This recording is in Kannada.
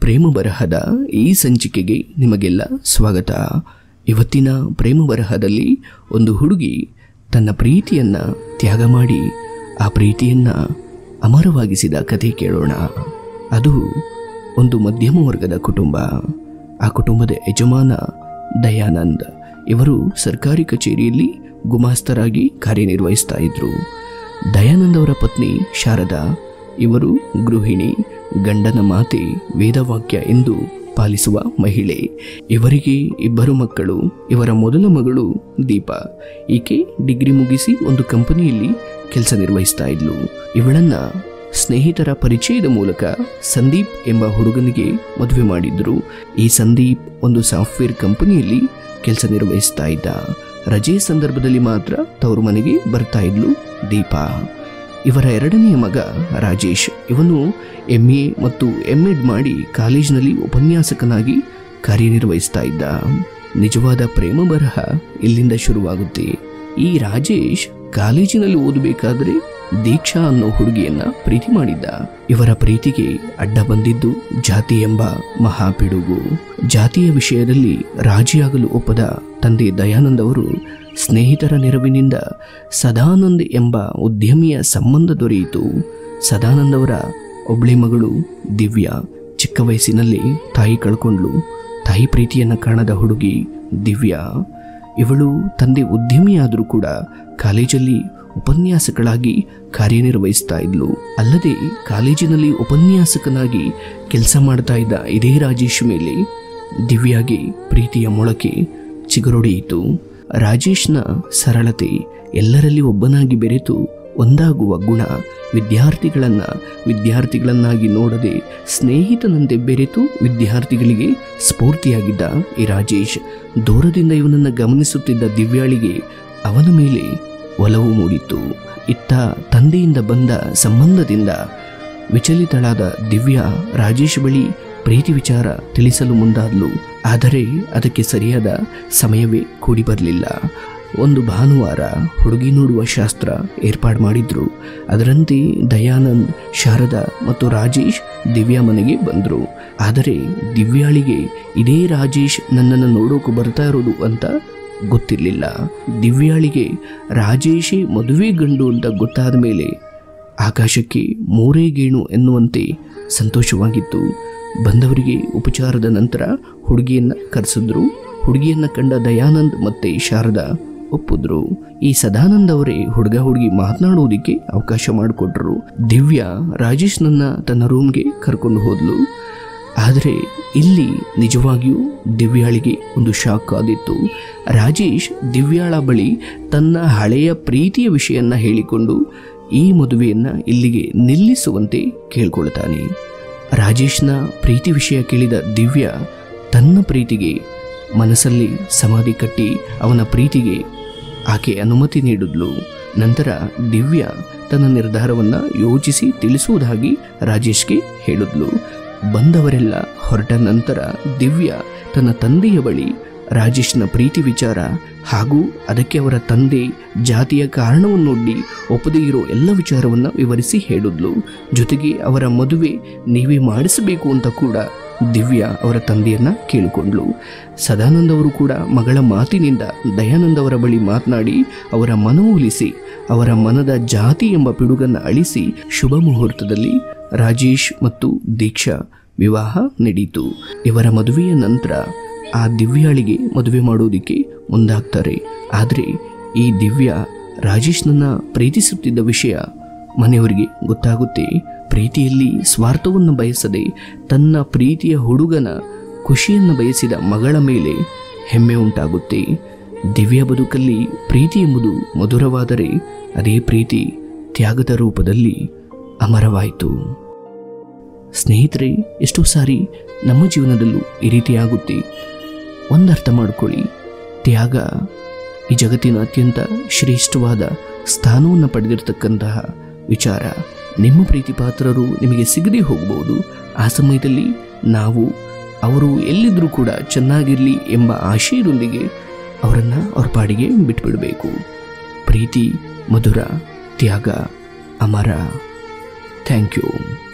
ಪ್ರೇಮ ಬರಹದ ಈ ಸಂಚಿಕೆಗೆ ನಿಮಗೆಲ್ಲ ಸ್ವಾಗತ ಇವತ್ತಿನ ಪ್ರೇಮ ಬರಹದಲ್ಲಿ ಒಂದು ಹುಡುಗಿ ತನ್ನ ಪ್ರೀತಿಯನ್ನ ತ್ಯಾಗ ಮಾಡಿ ಆ ಪ್ರೀತಿಯನ್ನ ಅಮರವಾಗಿಸಿದ ಕಥೆ ಕೇಳೋಣ ಅದು ಒಂದು ಮಧ್ಯಮ ವರ್ಗದ ಕುಟುಂಬ ಆ ಕುಟುಂಬದ ಯಜಮಾನ ದಯಾನಂದ್ ಇವರು ಸರ್ಕಾರಿ ಕಚೇರಿಯಲ್ಲಿ ಗುಮಾಸ್ತರಾಗಿ ಕಾರ್ಯನಿರ್ವಹಿಸ್ತಾ ಇದ್ರು ದಯಾನಂದ್ ಅವರ ಪತ್ನಿ ಶಾರದಾ ಇವರು ಗೃಹಿಣಿ ಗಂಡನ ಮಾತೆ ವೇದವಾಕ್ಯ ಎಂದು ಪಾಲಿಸುವ ಮಹಿಳೆ ಇವರಿಗೆ ಇಬ್ಬರು ಮಕ್ಕಳು ಇವರ ಮೊದಲ ಮಗಳು ದೀಪ ಈಕೆ ಡಿಗ್ರಿ ಮುಗಿಸಿ ಒಂದು ಕಂಪನಿಯಲ್ಲಿ ಕೆಲಸ ನಿರ್ವಹಿಸ್ತಾ ಇದ್ಲು ಇವಳನ್ನ ಸ್ನೇಹಿತರ ಪರಿಚಯದ ಮೂಲಕ ಸಂದೀಪ್ ಎಂಬ ಹುಡುಗನಿಗೆ ಮದುವೆ ಮಾಡಿದ್ರು ಈ ಸಂದೀಪ್ ಒಂದು ಸಾಫ್ಟ್ವೇರ್ ಕಂಪನಿಯಲ್ಲಿ ಕೆಲಸ ನಿರ್ವಹಿಸ್ತಾ ಇದ್ದ ರಜೆ ಸಂದರ್ಭದಲ್ಲಿ ಮಾತ್ರ ತವರು ಮನೆಗೆ ಬರ್ತಾ ಇದ್ಲು ದೀಪಾ ಇವರ ಎರಡನೆಯ ಮಗ ರಾಜೇಶ್ ಇವನು ಎಂ ಎ ಮತ್ತು ಎಂ ಎಡ್ ಮಾಡಿ ಕಾಲೇಜಿನಲ್ಲಿ ಉಪನ್ಯಾಸಕನಾಗಿ ಕಾರ್ಯನಿರ್ವಹಿಸ್ತಾ ಇದ್ದ ನಿಜವಾದ ಪ್ರೇಮ ಬರಹ ಇಲ್ಲಿಂದ ಶುರುವಾಗುತ್ತೆ ಈ ರಾಜೇಶ್ ಕಾಲೇಜಿನಲ್ಲಿ ಓದಬೇಕಾದ್ರೆ ದೀಕ್ಷಾ ಅನ್ನೋ ಹುಡುಗಿಯನ್ನ ಪ್ರೀತಿ ಮಾಡಿದ್ದ ಇವರ ಪ್ರೀತಿಗೆ ಅಡ್ಡ ಬಂದಿದ್ದು ಜಾತಿ ಎಂಬ ಮಹಾಪಿಡುಗು ಜಾತಿಯ ವಿಷಯದಲ್ಲಿ ರಾಜಿಯಾಗಲು ಒಪ್ಪದ ತಂದೆ ದಯಾನಂದ್ ಅವರು ಸ್ನೇಹಿತರ ನೆರವಿನಿಂದ ಸದಾನಂದ್ ಎಂಬ ಉದ್ಯಮಿಯ ಸಂಬಂಧ ದೊರೆಯಿತು ಸದಾನಂದ್ ಅವರ ಒಬ್ಳೆ ಮಗಳು ದಿವ್ಯಾ ಚಿಕ್ಕ ವಯಸ್ಸಿನಲ್ಲಿ ತಾಯಿ ಕಳ್ಕೊಂಡ್ಲು ತಾಯಿ ಪ್ರೀತಿಯನ್ನ ಕಾಣದ ಹುಡುಗಿ ದಿವ್ಯಾ ಇವಳು ತಂದೆ ಉದ್ಯಮಿಯಾದರೂ ಕೂಡ ಕಾಲೇಜಲ್ಲಿ ಉಪನ್ಯಾಸಕಳಾಗಿ ಕಾರ್ಯನಿರ್ವಹಿಸ್ತಾ ಇದ್ಲು ಅಲ್ಲದೆ ಕಾಲೇಜಿನಲ್ಲಿ ಉಪನ್ಯಾಸಕನಾಗಿ ಕೆಲಸ ಮಾಡ್ತಾ ಇದ್ದ ಇದೇ ರಾಜೇಶ್ ಮೇಲೆ ದಿವ್ಯಾಗೆ ಪ್ರೀತಿಯ ಮೊಳಕೆ ಚಿಗುರೊಡೆಯಿತು ರಾಜೇಶ್ನ ಸರಳತೆ ಎಲ್ಲರಲ್ಲಿ ಒಬ್ಬನಾಗಿ ಬೆರೆತು ಒಂದಾಗುವ ಗುಣ ವಿದ್ಯಾರ್ಥಿಗಳನ್ನ ವಿದ್ಯಾರ್ಥಿಗಳನ್ನಾಗಿ ನೋಡದೆ ಸ್ನೇಹಿತನಂತೆ ಬೆರೆತು ವಿದ್ಯಾರ್ಥಿಗಳಿಗೆ ಸ್ಫೂರ್ತಿಯಾಗಿದ್ದ ಈ ರಾಜೇಶ್ ದೂರದಿಂದ ಇವನನ್ನು ಗಮನಿಸುತ್ತಿದ್ದ ದಿವ್ಯಾಳಿಗೆ ಅವನ ಮೇಲೆ ಒಲವು ಮೂಡಿತ್ತು ಇತ್ತ ತಂದೆಯಿಂದ ಬಂದ ಸಂಬಂಧದಿಂದ ವಿಚಲಿತಳಾದ ದಿವ್ಯಾ ರಾಜೇಶ್ ಬಳಿ ಪ್ರೀತಿ ವಿಚಾರ ತಿಳಿಸಲು ಮುಂದಾದ್ಲು ಆದರೆ ಅದಕ್ಕೆ ಸರಿಯಾದ ಸಮಯವೇ ಕೂಡಿ ಬರಲಿಲ್ಲ ಒಂದು ಭಾನುವಾರ ಹುಡುಗಿ ನೋಡುವ ಶಾಸ್ತ್ರ ಏರ್ಪಾಡು ಮಾಡಿದ್ರು ಅದರಂತೆ ದಯಾನಂದ್ ಶಾರದಾ ಮತ್ತು ರಾಜೇಶ್ ದಿವ್ಯಾ ಮನೆಗೆ ಬಂದರು ಆದರೆ ದಿವ್ಯಾಳಿಗೆ ಇದೇ ರಾಜೇಶ್ ನನ್ನನ್ನು ನೋಡೋಕೆ ಬರ್ತಾ ಇರೋದು ಅಂತ ಗೊತ್ತಿರಲಿಲ್ಲ ದಿವ್ಯಾಳಿಗೆ ರಾಜೇಶೇ ಮದುವೆ ಗಂಡು ಅಂತ ಗೊತ್ತಾದ ಮೇಲೆ ಆಕಾಶಕ್ಕೆ ಮೂರೇ ಗೇಣು ಎನ್ನುವಂತೆ ಸಂತೋಷವಾಗಿತ್ತು ಬಂದವರಿಗೆ ಉಪಚಾರದ ನಂತರ ಹುಡುಗಿಯನ್ನ ಕರೆಸಿದ್ರು ಹುಡುಗಿಯನ್ನ ಕಂಡ ದಯಾನಂದ್ ಮತ್ತೆ ಶಾರದಾ ಒಪ್ಪಿದ್ರು ಈ ಸದಾನಂದ್ ಅವರೇ ಹುಡುಗ ಹುಡುಗಿ ಮಾತನಾಡುವುದಕ್ಕೆ ಅವಕಾಶ ಮಾಡಿಕೊಟ್ರು ದಿವ್ಯಾ ರಾಜೇಶ್ನನ್ನ ತನ್ನ ರೂಮ್ಗೆ ಕರ್ಕೊಂಡು ಹೋದ್ಲು ಆದರೆ ಇಲ್ಲಿ ನಿಜವಾಗಿಯೂ ದಿವ್ಯಾಳಿಗೆ ಒಂದು ಶಾಕ್ ಆದಿತ್ತು ರಾಜೇಶ್ ದಿವ್ಯಾಳ ಬಳಿ ತನ್ನ ಹಳೆಯ ಪ್ರೀತಿಯ ವಿಷಯನ್ನ ಹೇಳಿಕೊಂಡು ಈ ಮದುವೆಯನ್ನ ಇಲ್ಲಿಗೆ ನಿಲ್ಲಿಸುವಂತೆ ಕೇಳ್ಕೊಳ್ತಾನೆ ರಾಜೇಶ್ನ ಪ್ರೀತಿ ವಿಷಯ ಕೇಳಿದ ದಿವ್ಯಾ ತನ್ನ ಪ್ರೀತಿಗೆ ಮನಸ್ಸಲ್ಲಿ ಸಮಾಧಿ ಕಟ್ಟಿ ಅವನ ಪ್ರೀತಿಗೆ ಆಕೆ ಅನುಮತಿ ನೀಡಿದ್ಲು ನಂತರ ದಿವ್ಯಾ ತನ್ನ ನಿರ್ಧಾರವನ್ನ ಯೋಚಿಸಿ ತಿಳಿಸುವುದಾಗಿ ರಾಜೇಶ್ಗೆ ಹೇಳಿದ್ಲು ಬಂದವರೆಲ್ಲ ಹೊರಟ ನಂತರ ದಿವ್ಯಾ ತನ್ನ ತಂದೆಯ ಬಳಿ ರಾಜೇಶ್ನ ಪ್ರೀತಿ ವಿಚಾರ ಹಾಗೂ ಅದಕ್ಕೆ ಅವರ ತಂದೆ ಜಾತಿಯ ಕಾರಣವನ್ನೊಡ್ಡಿ ಒಪ್ಪದೇ ಇರೋ ಎಲ್ಲ ವಿಚಾರವನ್ನು ವಿವರಿಸಿ ಹೇಳಿದ್ಲು ಜೊತೆಗೆ ಅವರ ಮದುವೆ ನೀವೇ ಮಾಡಿಸಬೇಕು ಅಂತ ಕೂಡ ದಿವ್ಯಾ ಅವರ ತಂದೆಯನ್ನ ಕೇಳಿಕೊಂಡ್ಲು ಸದಾನಂದ್ ಅವರು ಕೂಡ ಮಗಳ ಮಾತಿನಿಂದ ದಯಾನಂದ್ ಅವರ ಬಳಿ ಮಾತನಾಡಿ ಅವರ ಮನವೊಲಿಸಿ ಅವರ ಮನದ ಜಾತಿ ಎಂಬ ಪಿಡುಗನ್ನು ಅಳಿಸಿ ಶುಭ ಮುಹೂರ್ತದಲ್ಲಿ ರಾಜೇಶ್ ಮತ್ತು ದೀಕ್ಷಾ ವಿವಾಹ ನಡೆಯಿತು ಇವರ ಮದುವೆಯ ನಂತರ ಆ ದಿವ್ಯಾಳಿಗೆ ಮದುವೆ ಮಾಡೋದಿಕ್ಕೆ ಮುಂದಾಗ್ತಾರೆ ಆದರೆ ಈ ದಿವ್ಯಾ ರಾಜೇಶ್ನನ್ನ ಪ್ರೀತಿಸುತ್ತಿದ್ದ ವಿಷಯ ಮನೆಯವರಿಗೆ ಗೊತ್ತಾಗುತ್ತೆ ಪ್ರೀತಿಯಲ್ಲಿ ಸ್ವಾರ್ಥವನ್ನು ಬಯಸದೆ ತನ್ನ ಪ್ರೀತಿಯ ಹುಡುಗನ ಖುಷಿಯನ್ನು ಬಯಸಿದ ಮಗಳ ಮೇಲೆ ಹೆಮ್ಮೆ ಉಂಟಾಗುತ್ತೆ ದಿವ್ಯ ಬದುಕಲ್ಲಿ ಪ್ರೀತಿ ಎಂಬುದು ಮಧುರವಾದರೆ ಅದೇ ಪ್ರೀತಿ ತ್ಯಾಗದ ರೂಪದಲ್ಲಿ ಅಮರವಾಯಿತು ಸ್ನೇಹಿತರೆ ಎಷ್ಟೋ ಸಾರಿ ನಮ್ಮ ಜೀವನದಲ್ಲೂ ಈ ರೀತಿಯಾಗುತ್ತೆ ಒಂದರ್ಥ ಮಾಡ್ಕೊಳ್ಳಿ ತ್ಯಾಗ ಈ ಜಗತ್ತಿನ ಅತ್ಯಂತ ಶ್ರೇಷ್ಠವಾದ ಸ್ಥಾನವನ್ನು ಪಡೆದಿರತಕ್ಕಂತಹ ವಿಚಾರ ನಿಮ್ಮ ಪ್ರೀತಿ ಪಾತ್ರರು ನಿಮಗೆ ಸಿಗದೇ ಹೋಗಬಹುದು ಆ ಸಮಯದಲ್ಲಿ ನಾವು ಅವರು ಎಲ್ಲಿದ್ದರೂ ಕೂಡ ಚೆನ್ನಾಗಿರಲಿ ಎಂಬ ಆಶಯದೊಂದಿಗೆ ಅವರನ್ನು ಅವ್ರ ಪಾಡಿಗೆ ಬಿಟ್ಬಿಡಬೇಕು ಪ್ರೀತಿ ಮಧುರ ತ್ಯಾಗ ಅಮರ ಥ್ಯಾಂಕ್ ಯು